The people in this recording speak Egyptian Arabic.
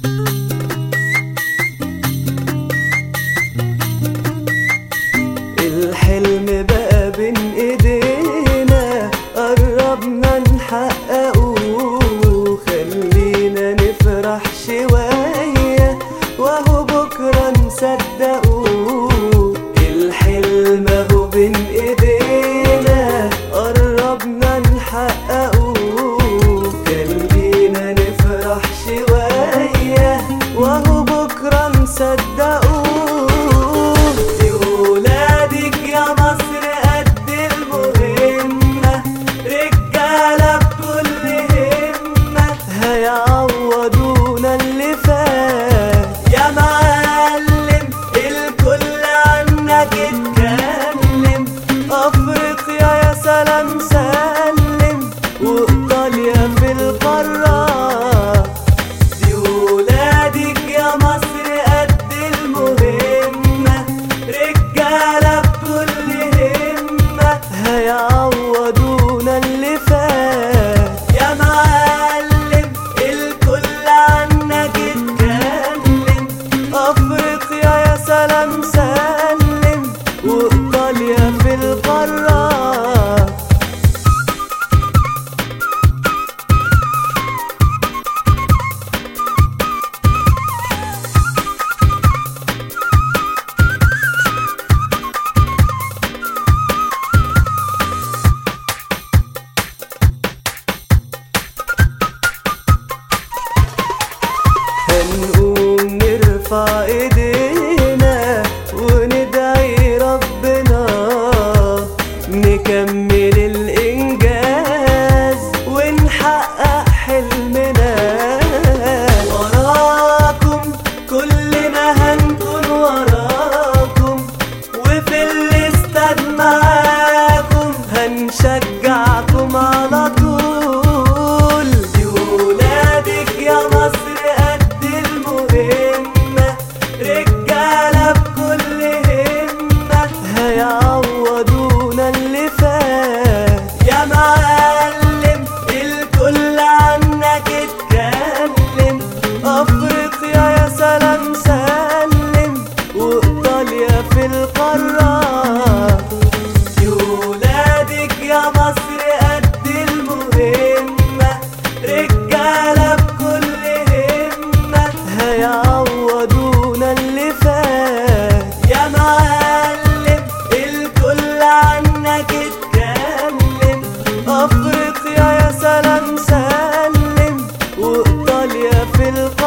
الحلم بقى بين ايدينا قربنا نحققه خلينا نفرح شوية وهو بكرة نصدقه الحلم اهو بين ايدينا قربنا نحققه خلينا نفرح شوية وهو بكرة نصدقه دي ولادك يا مصر قد المهمة رجالة بكل همة هيعوضونا اللي فات يا معلم الكل عنك اتكلم افريقيا يا سلام سلم وايطاليا في القارات دي ولادك يا مصر قد المهمة رجالة بكل همة هيعوضونا اللي فات يا معلم الكل عنك اتكلم افريقيا يا سلام سلم وايطاليا في القارات هنقوم نرفع ايدينا وندعي ربنا نكمل الانجاز ونحقق حلمنا وراكم كلنا هنكون وراكم وفي الاستاد معاكم هنشجعكم على طول دي ولادك يا مصر قد المهمة رجالة بكل همة هيعوضونا اللي فات يا معلم الكل عنك اتكلم افريقيا يا سلام سلم وايطاليا في القارات دي ولادك يا مصر قد المهمة رجالة بكل همة هيعوضونا اللي فات يا معلم الكل عنك اتكلم افريقيا يا سلام سلم وايطاليا في القارات